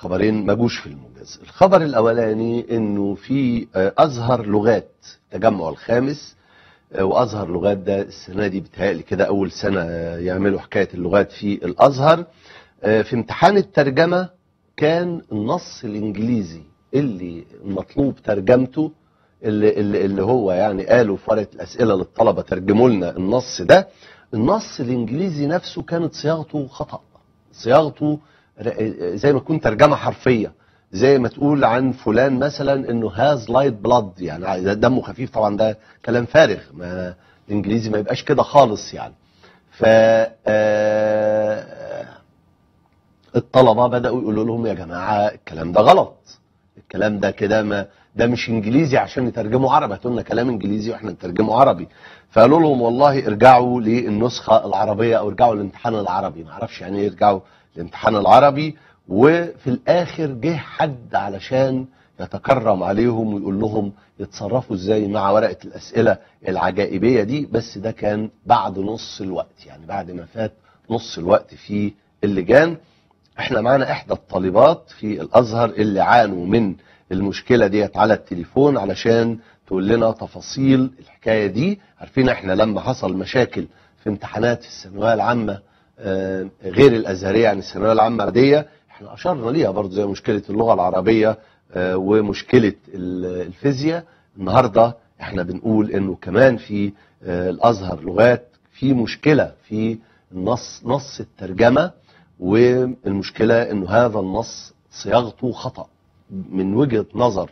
خبرين ما جوش في الموجز الخبر الاولاني انه في آه، ازهر لغات تجمع الخامس آه، وازهر لغات ده السنه دي بتهيألي كده اول سنه آه، يعملوا حكايه اللغات في الازهر آه، في امتحان الترجمه كان النص الانجليزي اللي مطلوب ترجمته اللي, اللي, اللي هو يعني قالوا في ورقه الاسئله للطلبه ترجموا لنا النص ده النص الانجليزي نفسه كانت صياغته خطا صياغته ر- زي ما تكون ترجمه حرفيه زي ما تقول عن فلان مثلا انه هاز لايت بلاد يعني ده دمه خفيف طبعا ده كلام فارغ ما الانجليزي ما يبقاش كده خالص يعني ف آه، الطلبه بداوا يقولوا لهم يا جماعه الكلام ده غلط الكلام ده كده ما ده مش انجليزي عشان نترجمه عربي هاتوا لنا كلام انجليزي واحنا نترجمه عربي فقالوا لهم والله ارجعوا للنسخه العربيه او ارجعوا للامتحان العربي ما اعرفش يعني ايه يرجعوا للامتحان العربي وفي الاخر جه حد علشان يتكرم عليهم ويقول لهم يتصرفوا ازاي مع ورقه الاسئله العجائبيه دي بس ده كان بعد نص الوقت يعني بعد ما فات نص الوقت في اللجان احنا معانا احدى الطالبات في الازهر اللي عانوا من المشكله ديت على التليفون علشان تقول لنا تفاصيل الحكايه دي عارفين احنا لما حصل مشاكل في امتحانات الثانويه العامه آه، غير الازهريه يعني الثانويه العامه العاديه احنا اشرنا ليها برضو زي مشكله اللغه العربيه آه، ومشكله ال- الفيزياء النهارده احنا بنقول انه كمان في آه، الازهر لغات في مشكله في النص نص الترجمه والمشكله انه هذا النص صياغته خطا من وجهه نظر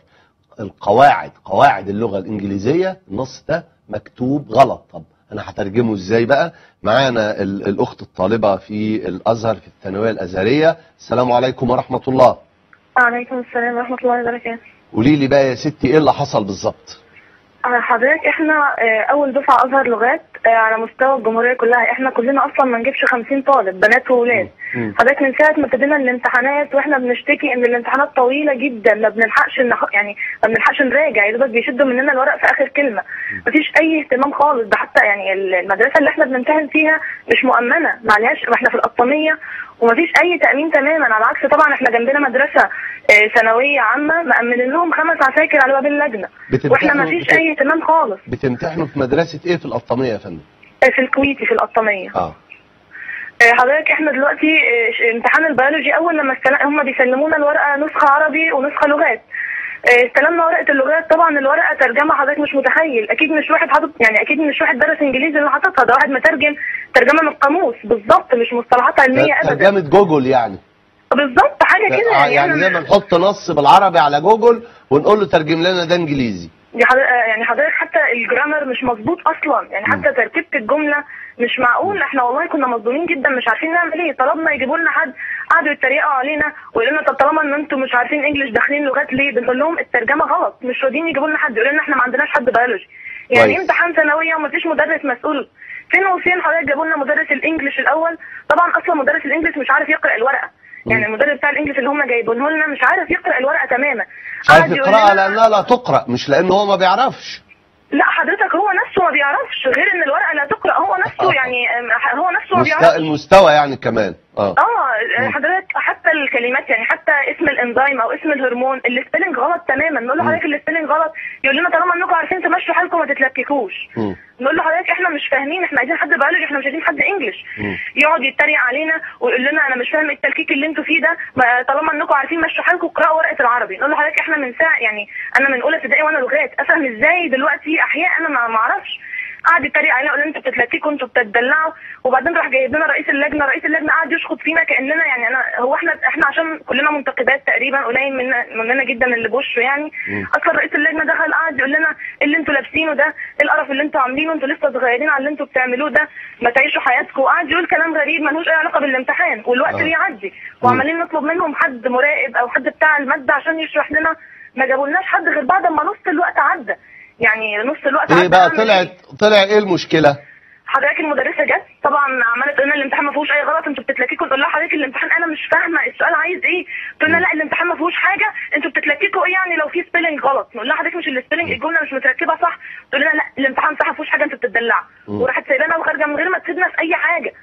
القواعد قواعد اللغه الانجليزيه النص ده مكتوب غلط طب انا هترجمه ازاي بقى معانا ال- الاخت الطالبه في الازهر في الثانويه الازهريه السلام عليكم ورحمه الله وعليكم السلام ورحمة الله وبركاته قولي لي بقى يا ستي ايه اللي حصل بالظبط آه، حضرتك احنا آه، أول دفعة أزهر لغات آه، على مستوى الجمهورية كلها احنا كلنا أصلا ما نجيبش 50 طالب بنات وولاد مم. حضرتك من ساعة ما ابتدينا الامتحانات واحنا بنشتكي إن الامتحانات طويلة جدا ما بنلحقش نح... يعني ما بنلحقش نراجع يا دوبك بيشدوا مننا الورق في آخر كلمة مفيش أي اهتمام خالص ده حتى يعني المدرسة اللي احنا بنمتحن فيها مش مؤمنة ما عليهاش ما احنا في القطامية ومفيش أي تأمين تماما على العكس طبعا احنا جنبنا مدرسة آه، ثانوية عامة مأمنين لهم خمس عساكر على باب اللجنة واحنا بتمتحنوا مفيش بت- أي اهتمام خالص بتمتحنوا في مدرسه ايه في القطاميه يا فندم آه، في الكويتي في القطامية اه آه، حضرتك احنا دلوقتي آه، ش- امتحان البيولوجي اول لما استلم هم بيسلمونا الورقه نسخه عربي ونسخه لغات آه، استلمنا ورقه اللغات طبعا الورقه ترجمه حضرتك مش متخيل اكيد مش واحد حاطط يعني اكيد مش واحد درس انجليزي اللي حاططها ده واحد مترجم ترجمه من القاموس بالظبط مش مصطلحات علميه ابدا ترجمه جوجل يعني بالظبط حاجه كده آه، يعني أنا- زي ما نحط نص بالعربي على جوجل ونقول له ترجم لنا ده انجليزي دي حضر... آه، يعني حضرتك حتى الجرامر مش مظبوط اصلا يعني حتى تركيبه الجمله مش معقول احنا والله كنا مصدومين جدا مش عارفين نعمل ايه طلبنا يجيبوا لنا حد قعدوا يتريقوا علينا ويقولوا لنا طب طالما ان انتم مش عارفين انجلش داخلين لغات ليه بنقول لهم الترجمه غلط مش راضيين يجيبوا لنا حد يقولوا لنا احنا ما عندناش حد بيولوجي يعني كويس. امتحان ثانويه ومفيش مدرس مسؤول فين وفين حضرتك جابوا لنا مدرس الانجليش الاول طبعا اصلا مدرس الانجليش مش عارف يقرا الورقه يعني المدرس بتاع الانجليش اللي هم جايبينه لنا مش عارف يقرا الورقه تماما مش عارف قعد يقول يقراها لنا- لانها لا تقرا مش لانه هو ما بيعرفش لا حضرتك هو نفسه ما بيعرفش غير ان الورقه لا تقرا هو نفسه يعني أم، هو نفسه ما مست... بيعرفش المستوى يعني كمان اه اه حضرتك حتى الكلمات يعني حتى اسم الانزيم او اسم الهرمون السبيلنج غلط تماما نقول له حضرتك السبيلنج غلط يقول لنا طالما انكم عارفين تمشوا حالكم ما تتلككوش مم. نقول له حضرتك احنا مش فاهمين احنا عايزين حد بيولوجي احنا مش عايزين حد انجلش مم. يقعد يتريق علينا ويقول لنا انا مش فاهم التلكيك اللي انتوا فيه ده ما طالما انكم عارفين مشوا حالكم اقراوا ورقه العربي نقول له حضرتك احنا من ساعه يعني انا من اولى ابتدائي وانا لغات افهم ازاي دلوقتي احياء انا ما ما اعرفش قعد يتريق علينا يقول لنا انتوا بتتلككوا انتوا بتدلعوا وبعدين راح جايب لنا رئيس اللجنه رئيس اللجنه قعد يشخط فينا كاننا يعني انا هو احنا احنا عشان كلنا منتقدات تقريبا قليل منا مننا جدا اللي بوشه يعني مم. اصلا رئيس اللجنه دخل قعد يقول لنا إيه اللي انتوا لابسينه ده ايه القرف اللي انتوا عاملينه انتوا لسه صغيرين على اللي انتوا بتعملوه ده ما تعيشوا حياتكم وقعد يقول كلام غريب ملوش اي علاقه بالامتحان والوقت آه. بيعدي وعمالين نطلب منهم حد مراقب او حد بتاع الماده عشان يشرح لنا ما جابولناش حد غير بعد ما نص الوقت عدى يعني نص الوقت ايه عدى بقى أعمل طلعت إيه؟ طلع ايه المشكله حضرتك المدرسه جت طبعا عماله تقول لنا الامتحان ما فيهوش اي غلط انتوا بتتلككوا نقول لها حضرتك الامتحان انا مش فاهمه السؤال عايز ايه تقول لنا لا الامتحان ما فيهوش حاجه انتوا بتتلككوا ايه يعني لو في سبيلنج غلط نقول لها حضرتك مش السبيلنج الجمله مش متركبه صح تقول لنا لا الامتحان صح ما فيهوش حاجه انتوا بتدلعوا مم. وراحت سايبانا وخارجه من غير ما تفيدنا في اي حاجه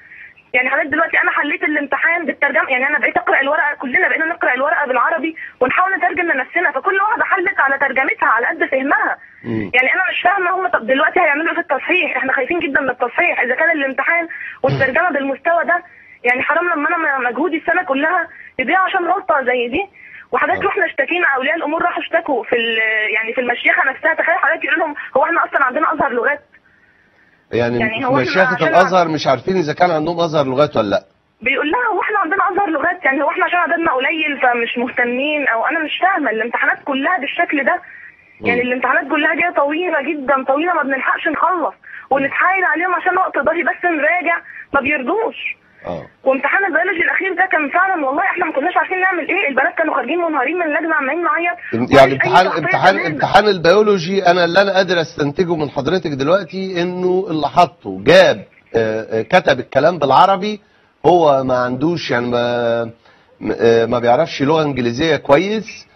يعني حضرتك دلوقتي انا حليت الامتحان بالترجمه يعني انا بقيت اقرا الورقه كلنا بقينا نقرا الورقه بالعربي ونحاول نترجم لنفسنا فكل واحده حلت على ترجمتها على قد فهمها مم. يعني انا مش فاهمه هم طب دلوقتي هيعملوا ايه في التصحيح احنا خايفين جدا من التصحيح اذا كان الامتحان والترجمه بالمستوى ده يعني حرام لما انا مجهودي السنه كلها يضيع عشان غلطه زي دي وحضرتك آه. رحنا اشتكينا اولياء الامور راحوا اشتكوا في ال- يعني في المشيخه نفسها تخيل حضرتك يقول لهم هو احنا اصلا عندنا ازهر لغات يعني, يعني في هو إحنا مشيخة عشان- الازهر مش عارفين اذا كان عندهم ازهر لغات ولا لا بيقول لها هو احنا عندنا ازهر لغات يعني هو احنا عشان عددنا قليل فمش مهتمين او انا مش فاهمه الامتحانات كلها بالشكل ده يعني مم. الامتحانات كلها جايه طويله جدا طويله ما بنلحقش نخلص ونتحايل عليهم عشان وقت اضافي بس نراجع ما بيرضوش اه وامتحان البيولوجي الاخير ده كان فعلا والله احنا ما كناش عارفين نعمل ايه البنات كانوا خارجين منهارين من اللجنه عمالين نعيط يعني مفيش أي امتحان تغطية امتحان تماما. امتحان البيولوجي انا اللي انا قادر استنتجه من حضرتك دلوقتي انه اللي حطه جاب آه، آه، كتب الكلام بالعربي هو ما عندوش يعني ما م- آه، ما بيعرفش لغه انجليزيه كويس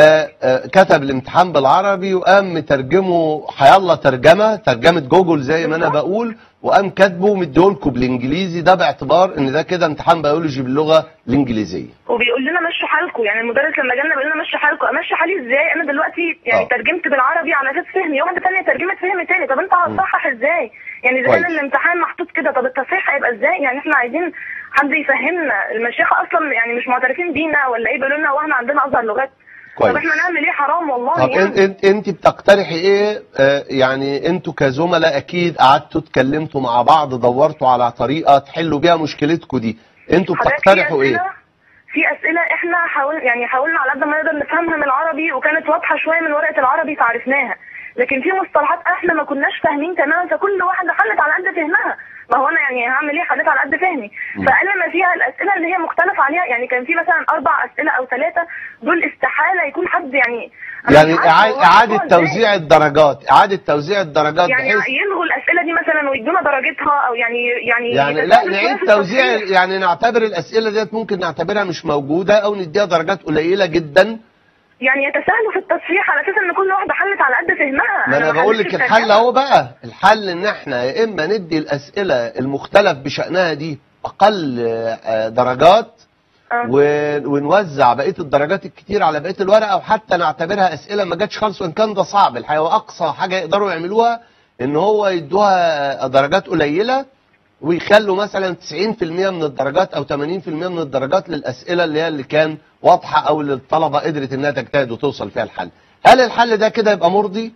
فكتب الامتحان بالعربي وقام مترجمه حيالله ترجمه ترجمه جوجل زي ما انا بالظبط. بقول وقام كاتبه مديهولكم بالانجليزي ده باعتبار ان ده كده امتحان بيولوجي باللغه الانجليزيه وبيقول لنا مشوا حالكم يعني المدرس لما جالنا بيقول لنا مشوا حالكم امشي حالي ازاي انا دلوقتي يعني آه. ترجمت بالعربي على اساس فهمي واحده ثانيه ترجمت فهم تاني طب انت هتصحح ازاي يعني اذا كان كويس. الامتحان محطوط كده طب التصحيح هيبقى ازاي يعني احنا عايزين حد يفهمنا المشيخه اصلا يعني مش معترفين بينا ولا ايه بيقولوا لنا هو احنا عندنا ازهر لغات كويس. طب احنا نعمل ايه حرام والله طب يعني انت انت انت بتقترحي ايه آه، يعني انتوا كزملاء اكيد قعدتوا اتكلمتوا مع بعض دورتوا على طريقه تحلوا بيها مشكلتكم دي انتوا حضرتك بتقترحوا في ايه أسئلة في اسئله احنا حاول يعني حاولنا على قد ما نقدر نفهمها من العربي وكانت واضحه شويه من ورقه العربي فعرفناها لكن في مصطلحات احنا ما كناش فاهمين تماما فكل واحده حلت على قد فهمها ما هو انا يعني هعمل ايه حليت على قد فهمي فقال ما فيها الاسئله اللي هي مختلف عليها يعني كان في مثلا اربع اسئله او ثلاثه دول استحاله يكون حد يعني أنا يعني مش عارفة إعادة, والله اعاده الموضوع إزاي. توزيع الدرجات اعاده توزيع الدرجات يعني بحيث يلغوا الاسئله دي مثلا ويدونا درجتها او يعني يعني يعني لا يتساهلوا شوية نعيد في توزيع التصحيح. يعني نعتبر الاسئله ديت ممكن نعتبرها مش موجوده او نديها درجات قليله جدا يعني يتساهلوا في التصحيح على اساس ان كل واحده حلت على قد فهمها ما انا ما بقول حلتش لك الحل الترجمة. اهو بقى الحل ان احنا يا اما ندي الاسئله المختلف بشانها دي اقل آه، درجات آه. و- ونوزع بقيه الدرجات الكتير على بقيه الورقه او حتى نعتبرها اسئله ما جاتش خالص وان كان ده صعب الحقيقه واقصى حاجه يقدروا يعملوها ان هو يدوها درجات قليله ويخلوا مثلا 90% من الدرجات او 80% من الدرجات للاسئله اللي هي اللي كان واضحه او اللي الطلبه قدرت انها تجتهد وتوصل فيها الحل هل الحل ده كده يبقى مرضي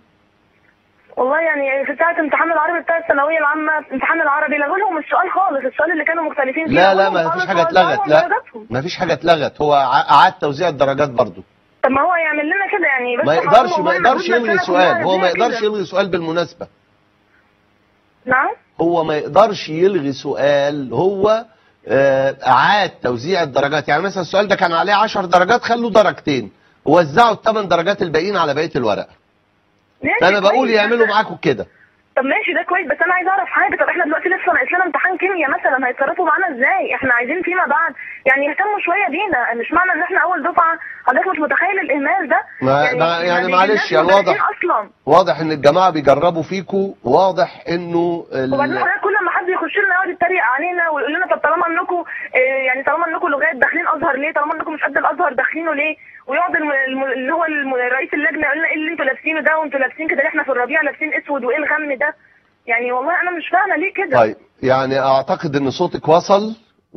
والله يعني في ساعة امتحان العربي بتاع الثانوية العامة امتحان العربي لغوا لهم السؤال خالص السؤال اللي كانوا مختلفين فيه لا لا لغوهم ما خالص فيش حاجه ووزعوا اتلغت لهم لا درجاتهم. ما فيش حاجه اتلغت هو ع- اعاد توزيع الدرجات برضو طب ما هو يعمل لنا كده يعني بس ما حرام يقدرش ما والله يقدرش مجهودنا يلغي السنة سؤال كلها هو ما زي يقدرش كده. يلغي سؤال بالمناسبه نعم هو ما يقدرش يلغي سؤال هو آه، اعاد توزيع الدرجات يعني مثلا السؤال ده كان عليه 10 درجات خلوا درجتين ووزعوا الثمان درجات الباقيين على بقيه الورقه ماشي فانا بقول كويس، يعملوا بس- معاكم كده طب ماشي ده كويس بس انا عايز اعرف حاجه طب احنا دلوقتي لسه ناقص لنا امتحان كيمياء مثلا هيتصرفوا معانا ازاي احنا عايزين فيما بعد يعني يهتموا شويه بينا مش معنى ان احنا اول دفعه حضرتك مش متخيل الاهمال ده ما- ما- يعني معلش، يعني بيجيبناش واضح. مدرسين اصلا واضح ان الجماعه بيجربوا فيكوا واضح انه ال- وبعدين حضرتك كل ما حد يخش لنا يقعد يتريق علينا ويقول لنا طب طالما انكم آه، يعني طالما انكم لغات داخلين ازهر ليه؟ طالما انكم مش قد الازهر داخلينه ليه؟ ويقعد الم- الم- اللي هو الم- رئيس اللجنه يقول لنا ايه اللي انتوا لابسينه ده وانتوا لابسين كده ليه احنا في الربيع لابسين اسود وايه الغم ده؟ يعني والله انا مش فاهمه ليه كده؟ طيب يعني اعتقد ان صوتك وصل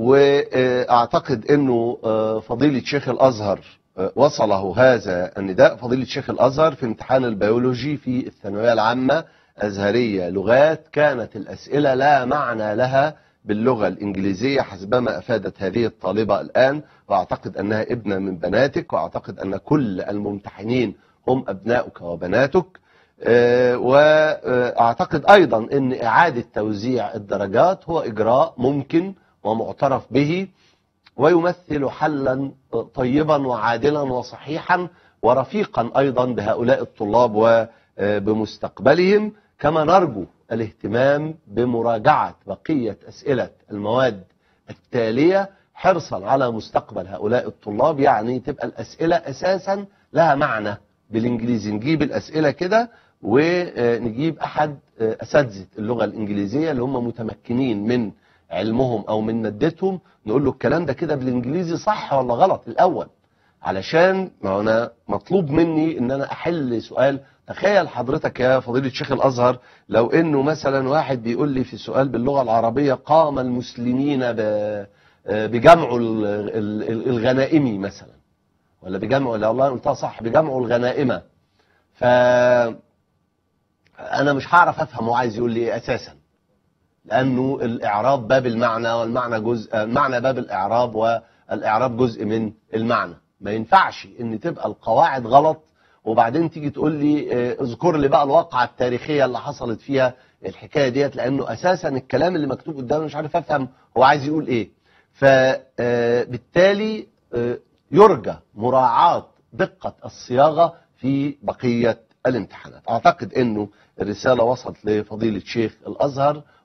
واعتقد انه آه، فضيلة شيخ الازهر آه، وصله هذا النداء فضيلة شيخ الازهر في امتحان البيولوجي في الثانوية العامة ازهرية لغات كانت الاسئلة لا معنى لها باللغة الانجليزية حسبما افادت هذه الطالبة الان واعتقد انها ابنة من بناتك واعتقد ان كل الممتحنين هم ابناؤك وبناتك آه، واعتقد ايضا ان اعاده توزيع الدرجات هو اجراء ممكن ومعترف به ويمثل حلا طيبا وعادلا وصحيحا ورفيقا ايضا بهؤلاء الطلاب وبمستقبلهم كما نرجو الاهتمام بمراجعه بقيه اسئله المواد التاليه حرصا على مستقبل هؤلاء الطلاب يعني تبقى الاسئله اساسا لها معنى بالانجليزي نجيب الاسئله كده ونجيب احد اساتذه اللغه الانجليزيه اللي هم متمكنين من علمهم او من مادتهم نقول له الكلام ده كده بالانجليزي صح ولا غلط الاول علشان ما انا مطلوب مني ان انا احل سؤال تخيل حضرتك يا فضيلة شيخ الازهر لو انه مثلا واحد بيقول لي في سؤال باللغة العربية قام المسلمين ب- بجمع ال- ال- الغنائم مثلا ولا بجمع ولا والله قلتها صح بجمع الغنائم ف انا مش هعرف افهم هو عايز يقول لي ايه اساسا لانه الاعراب باب المعنى والمعنى جزء المعنى باب الاعراب والاعراب جزء من المعنى ما ينفعش ان تبقى القواعد غلط وبعدين تيجي تقول لي آه، اذكر لي بقى الواقعه التاريخيه اللي حصلت فيها الحكايه ديت لانه اساسا الكلام اللي مكتوب قدامي مش عارف افهم هو عايز يقول ايه فبالتالي يرجى مراعاه دقه الصياغه في بقيه الامتحانات اعتقد انه الرساله وصلت لفضيله شيخ الازهر